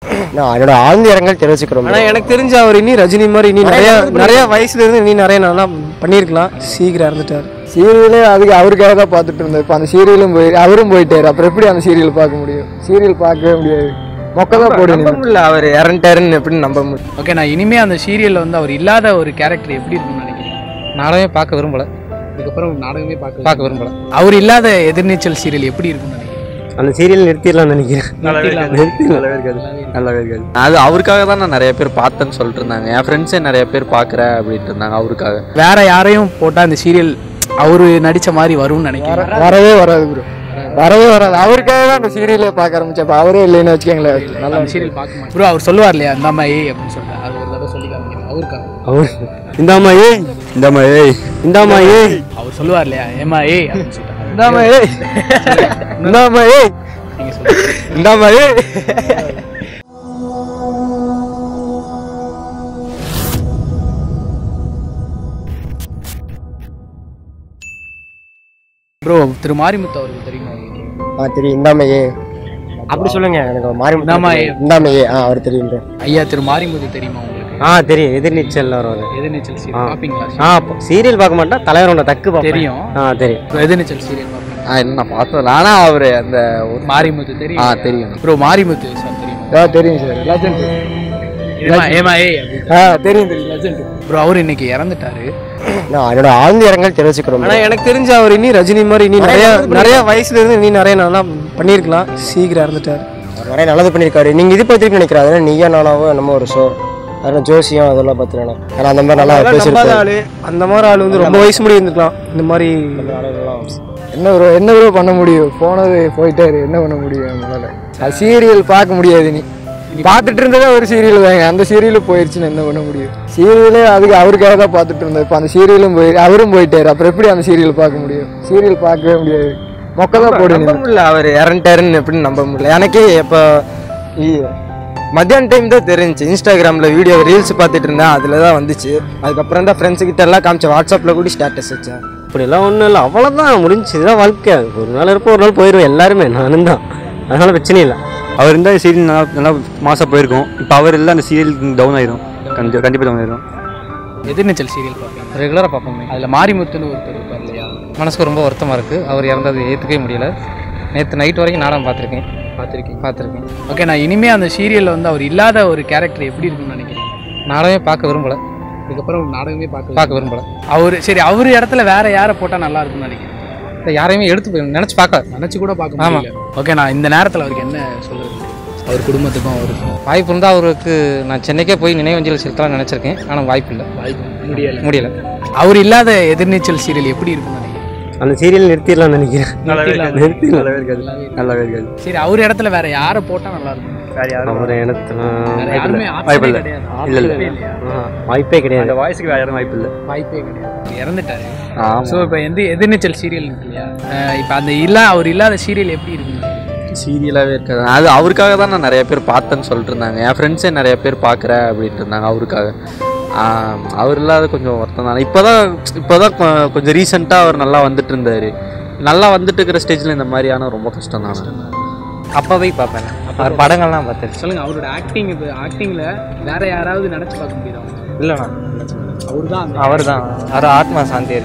நான் என்னோட ஆழ்ந்த இரங்கல் தெரிவிச்சுக்கிறோம் ஆனால் எனக்கு தெரிஞ்ச அவர் இனி ரஜினி மாதிரி இனி நிறைய நிறைய வயசுல இருந்து இனி நிறைய நல்லா பண்ணியிருக்கலாம் சீக்கிரம் இறந்துட்டார் சீரியலே அதுக்கு அவருக்காக தான் பார்த்துட்டு இருந்தேன் இப்போ அந்த சீரியலும் போய் அவரும் போயிட்டாரு அப்புறம் எப்படி அந்த சீரியல் பார்க்க முடியும் சீரியல் பார்க்கவே முடியாது மொக்க தான் போடுங்க நம்ப முடியல அவர் இறந்துட்டாருன்னு எப்படி நம்ப முடியும் ஓகே நான் இனிமே அந்த சீரியல்ல வந்து அவர் இல்லாத ஒரு கேரக்டர் எப்படி இருக்கும்னு நினைக்கிறேன் நாடகமே பார்க்க விரும்பல இதுக்கப்புறம் நாடகமே பார்க்க பார்க்க விரும்பல அவர் இல்லாத எதிர்நீச்சல் சீரியல் எப்படி இருக்கும்னு நினைக்கிறேன் அந்த சீரியல் நிறுத்திடலாம்னு நினைக்கிறேன் நல்லாவே இருக்காது நல்லாவே இருக்காது அது அவருக்காக தான் நான் நிறைய பேர் பார்த்தேன்னு சொல்லிட்டு இருந்தாங்க என் ஃப்ரெண்ட்ஸே நிறைய பேர் பார்க்குற அப்படின்ட்டு இருந்தாங்க அவருக்காக வேற யாரையும் போட்டா அந்த சீரியல் அவரு நடிச்ச மாதிரி வரும்னு நினைக்கிறேன் வரவே வராது ப்ரோ வரவே வராது அவருக்காக தான் அந்த சீரியலே பார்க்க ஆரம்பிச்சேன் இப்போ அவரே இல்லைன்னு வச்சுக்கோங்களேன் நல்லா அந்த சீரியல் பார்க்க மாட்டேன் ப்ரோ அவர் சொல்லுவார் இல்லையா இந்த அம்மா ஏய் அப்படின்னு சொல்லிட்டு அது ஒரு தடவை சொல்லி காமிக்கிறேன் அவருக்காக அவர் இந்தாம்மா ஏய் இந்தாம்மா ஏய் இந்தாம்மா ஏய் அவர் சொல்லுவார் இல்லையா ஏமா ஏய் அப்படின்னு சொல்லிட்டு இந்தாமா ஏய் இந்தாமா ஏய் நீங்க சொல்லுங்க இந்தாமா ஏய் ப்ரோ திரு மாரிமுத்து அவருக்கு தெரியுமா ஆ தெரியும் இந்தாம்மா ஏய் அப்படி சொல்லுங்க எனக்கு மாறி இந்தாம்மா ஏய். இந்தாம்மா ஏய் ஆ அவர் தெரியும் bro. ஐயா திரு மாரிமுத்து தெரியுமா உங்களுக்கு ஆ தெரியும் எதிர்நீச்சல் வரும் அது எதிர்நீச்சல் சீரியல் பார்ப்பீங்களா ஆ சீரியல் பார்க்க மாட்டேன் தலைவரோட தக்கு பார்ப்பேன் தெரியும் ஆ தெரியும் ப்ரோ எதிர்நீச்சல் சீரியல் பார்ப்பீங்க ஆ என்ன நான் பார்த்ததில்ல ஆனால் அவர் அந்த ஒரு மாரிமுத்து ஆ தெரியும் தெரியும் ப்ரோ மாரிமுத்து சார் தெரியுமா ஆ தெரியும் சார் லெஜண்ட் ஏமா ஏமா ஏய் அப்படின்னு ஆ தெரியும் தெரியும் லெஜண்ட் ப்ரோ அவர் இன்னைக்கு இறந்துட்டாரு நான் என்னோட ஆழ்ந்த இரங்கல் தெரிவிச்சுக்கிறோம் ஆனால் எனக்கு தெரிஞ்ச அவர் இனி ரஜினி மாதிரி இனி நிறைய நிறைய வயசுல இருந்து இனி நிறைய நல்லா பண்ணியிருக்கலாம் சீக்கிரம் இறந்துட்டார் அவர் நிறைய நல்லது பண்ணியிருக்காரு நீங்க இது பத்தி நினைக்கிறாரு நீயா நானாவோ நம்ம ஒரு ஷோ அதெல்லாம் ஜோசியம் அதெல்லாம் பத்தினா ஏன்னா அந்த மாதிரி நல்லா அதெல்லாம் நம்பாத பேசியிருக்காரு ஆளு அந்த மாதிரி ஆள் வந்து ரொம்ப வயசு முடி இருந்திருக்கலாம் இந்த மாதிரி என்ன ப்ரோ என்ன ப்ரோ பண்ண முடியும் போனது போயிட்டாரு என்ன பண்ண முடியும் நம்மளால அது சீரியல் பார்க்க முடியாது நீ பார்த்துட்டு இருந்ததே ஒரு சீரியல் தாங்க அந்த சீரியலும் போயிடுச்சுன்னு என்ன பண்ண முடியும் சீரியலே அதுக்கு அவருக்காக தான் பார்த்துட்டு இருந்தேன் இப்போ அந்த சீரியலும் போய் அவரும் போயிட்டாரு அப்புறம் எப்படி அந்த சீரியல் பார்க்க முடியும் சீரியல் பார்க்கவே முடியாது மொக்க தான் நம்ப போடுங்க முடியல அவர் இறந்துட்டாருன்னு எப்படி நம்ப முடியல எனக்கே இப்போ மத்தியான டைம் தான் தெரிஞ்சுச்சு இன்ஸ்டாகிராமில் வீடியோ ரீல்ஸ் பார்த்துட்டு இருந்தேன் அதில் தான் வந்துச்சு அதுக்கப்புறம் தான் ஃப்ரெண்ட்ஸ் கிட்ட எல்லாம் காமிச்சேன் வாட்ஸ்அப்பில் கூட ஸ்டேட்டஸ் வச்சேன் அப்படிலாம் ஒன்றும் இல்லை அவ்வளோதான் முடிஞ்சு இதுதான் வாழ்க்கை ஒரு நாள் இருப்போம் ஒரு நாள் போயிடுவோம் எல்லாருமே நானும் தான் அதனால பிரச்சனை இல்லை அவர் இருந்தால் சீரியல் நல்லா நல்லா மாசாக போயிருக்கும் இப்போ அவர் இல்லை அந்த சீரியல் டவுன் ஆயிரும் கண்டி கண்டிப்பாக டவுன் ஆயிரும் எதிர்நீச்சல் சீரியல் பார்ப்பீங்க ரெகுலராக பார்ப்போமே அதில் மாரிமுத்துன்னு ஒருத்தர் இருப்பார் இல்லையா மனசுக்கு ரொம்ப வருத்தமாக இருக்குது அவர் இறந்தது ஏற்றுக்கவே முடியல நேற்று நைட் வரைக்கும் நாடகம் பார்த்துருக்கேன் பார்த்துருக்கீங்க பார்த்துருக்கேன் ஓகே நான் இனிமே அந்த சீரியல்ல வந்து அவர் இல்லாத ஒரு கேரக்டர் எப்படி இருக்கும்னு நினைக்கிறேன் நாடகமே பார்க்க விரும்பல இதுக்கப்புறம் நாடகமே பார்க்க பார்க்க விரும்பல அவர் சரி அவர் இடத்துல வேற யாரை போட்டால் நல்லா இருக்கும்னு நினைக்கிறேன் இல்லை யாரையுமே எடுத்து போய் நினச்சி பார்க்கல நினச்சி கூட பார்க்க ஆமா. முடியல ஓகே நான் இந்த நேரத்தில் அவருக்கு என்ன சொல்றது அவர் குடும்பத்துக்கும் அவருக்கும் வாய்ப்பு இருந்தால் அவருக்கு நான் சென்னைக்கே போய் நினைவஞ்சலி செலுத்தலாம் நினச்சிருக்கேன் ஆனால் வாய்ப்பு இல்லை வாய்ப்பு முடியல முடியல அவர் இல்லாத எதிர்நீச்சல் சீரியல் எப்படி இருக்கும்னு நினைக்கிறேன் அந்த சீரியல் நிறுத்திடலாம்னு நினைக்கிறேன் நல்லாவே இருக்காது நிறுத்திடலாம் நல்லாவே இருக்காது நல்லாவே இருக்காது சரி அவர் இடத்துல வேற யாரை போட்டா நல்லா இருக்கும் அவர் இடத்துல வேற யாருமே வாய்ப்பு option இல்லை. கிடையாது இல்லை, இல்லை. option இல்லையா? ஆ, வாய்ப்பே கிடையாது அந்த வாய்ஸுக்கு வேறு யாரும் வாய்ப்பு இல்லை வாய்ப்பே கிடையாது இறந்துட்டாரு ஆமாம் ஸோ இப்போ எந்த எதிர்நீச்சல் சீரியல் இருக்கு இல்லையா இப்போ அந்த இல்லா அவர் இல்லாத சீரியல் எப்படி இருக்கு சீரியலாகவே இருக்காது அது அவருக்காக தான் நான் நிறைய பேர் பார்த்தேன்னு சொல்லிட்டு இருந்தாங்க என் ஃப்ரெண்ட்ஸே நிறைய பேர் பார்க்குற அப்படின்ட்டு இருந்தாங்க அவருக்காக ஆம், அவர் இல்லாத கொஞ்சம் வருத்தம் தான் இப்போ தான் இப்போ தான் கொஞ்சம் ரீசெண்டாக அவர் நல்லா வந்துட்டு இருந்தார் நல்லா வந்துட்டு இருக்கிற ஸ்டேஜில் இந்த மாதிரியான ரொம்ப கஷ்டம் தான் அப்போவே பார்ப்பேன் அவர் படங்கள்லாம் பார்த்தேன் சொல்லுங்க அவரோட ஆக்டிங் இப்போ ஆக்டிங்ல வேற யாராவது நினைச்சு பார்க்க முடியுதா இல்லைண்ணா அவர் தான் அவர் தான் அவர் ஆத்மா சாந்தி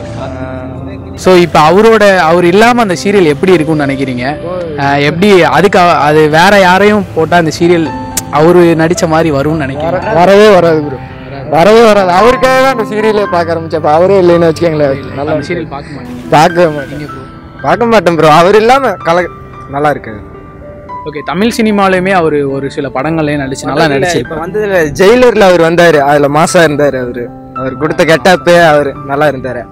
ஸோ இப்போ அவரோட அவர் இல்லாமல் அந்த சீரியல் எப்படி இருக்கும்னு நினைக்கிறீங்க அஹ் எப்படி அதுக்கு அவ- அது வேற யாரையும் போட்டால் அந்த சீரியல் அவரு நடிச்ச மாதிரி வரும்னு நினைக்கிறேன் வரவே வராது ப்ரோ வரவே வராது அவருக்காக தான் அந்த சீரியலே பார்க்க ஆரம்பிச்சேன் இப்போ அவரே இல்லைன்னு வச்சுக்கோங்களேன் நல்லா அந்த சீரியல் பார்க்க மாட்டீங்க பார்க்கவே மாட்டேன் நீங்க bro. பார்க்க மாட்டேன் ப்ரோ அவர் இல்லாமல் கல நல்லா இருக்கு ஓகே தமிழ் சினிமாலையுமே அவர் ஒரு சில படங்கள்லயும் நடிச்சு நல்லா இப்போ நடிச்சிருப்பார் வந்து ஜெயிலரில் அவர் வந்தார் அதில் மாசா இருந்தார் அவர் அவர் கொடுத்த கெட்டப்பே அவர் நல்லா இருந்தார்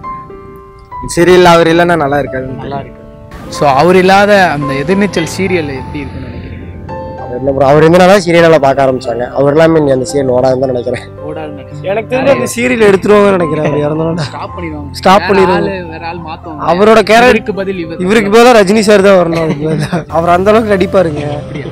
சீரியல் அவர் இல்லைன்னா நல்லா இருக்காது நல்லா இருக்கு ஸோ அவர் இல்லாத அந்த எதிர்நீச்சல் சீரியல் எப்படி இருக்குன்னு நினைக்கிறீங்க இல்லை ப்ரோ அவர் இருந்தனால சீரியலாக பார்க்க ஆரம்பிச்சாங்க அவர் எல்லாமே இனி அந்த சீரியல் ஓடாதுன்னு தான் நினைக்கிறேன் எனக்கு தெரிஞ்சு அந்த சீரியல் எடுத்துருவாங்கன்னு நினைக்கிறேன் அவர் இறந்தோட ஸ்டாப் பண்ணிடுவாங்க Stop வேற பண்ணிடுவாங்க. ஆளு, வேற ஆள் மாத்துவாங்க அவரோட கேரக்டர் இவருக்கு பதில் இவர் இவருக்கு போல ரஜினி சார் தான் வரணும் அதுக்கு பதிலா. அவர் அந்த அளவுக்கு நடிப்பாருங்க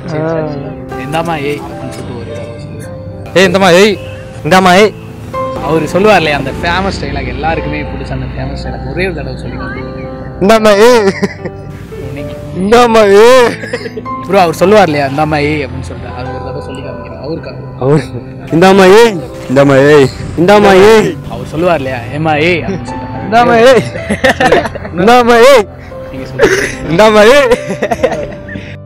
எந்தாமா ஏய் அப்படின்னு சொல்லிட்டு ஒரு dialogue சொல்லுவாரு. ஏய் இந்தம்மா ஏய் இந்தாம்மா ஏய் அவர் சொல்லுவார் இல்லையா அந்த ஃபேமஸ் டைலாக் எல்லாருக்குமே பிடிச்ச அந்த ஃபேமஸ் டைலாக் ஒரே ஒரு தடவை சொல்லி இந்தாம்மா ஏய் நீங்க இந்த அம்மா ஏ ப்ரோ அவர் சொல்லுவார் இல்லையா அந்த அம்மா ஏய் அப்படின்னு சொல்லிட்டு அது ஒரு தடவை சொல்லி காமிக்கிறேன் அவருக்காக அவர் இந்தாம்மா ஏய் இந்தாம்மா ஏய் இந்தாம்மா ஏய் அவர் சொல்லுவார் இல்லையா ஏமா ஏய் அப்படின்னு சொல்லிட்டு இந்த அம்மா ஏய் இந்த அம்மா ஏய் நீங்க சொல்லுங்க இந்த அம்மா ஏய்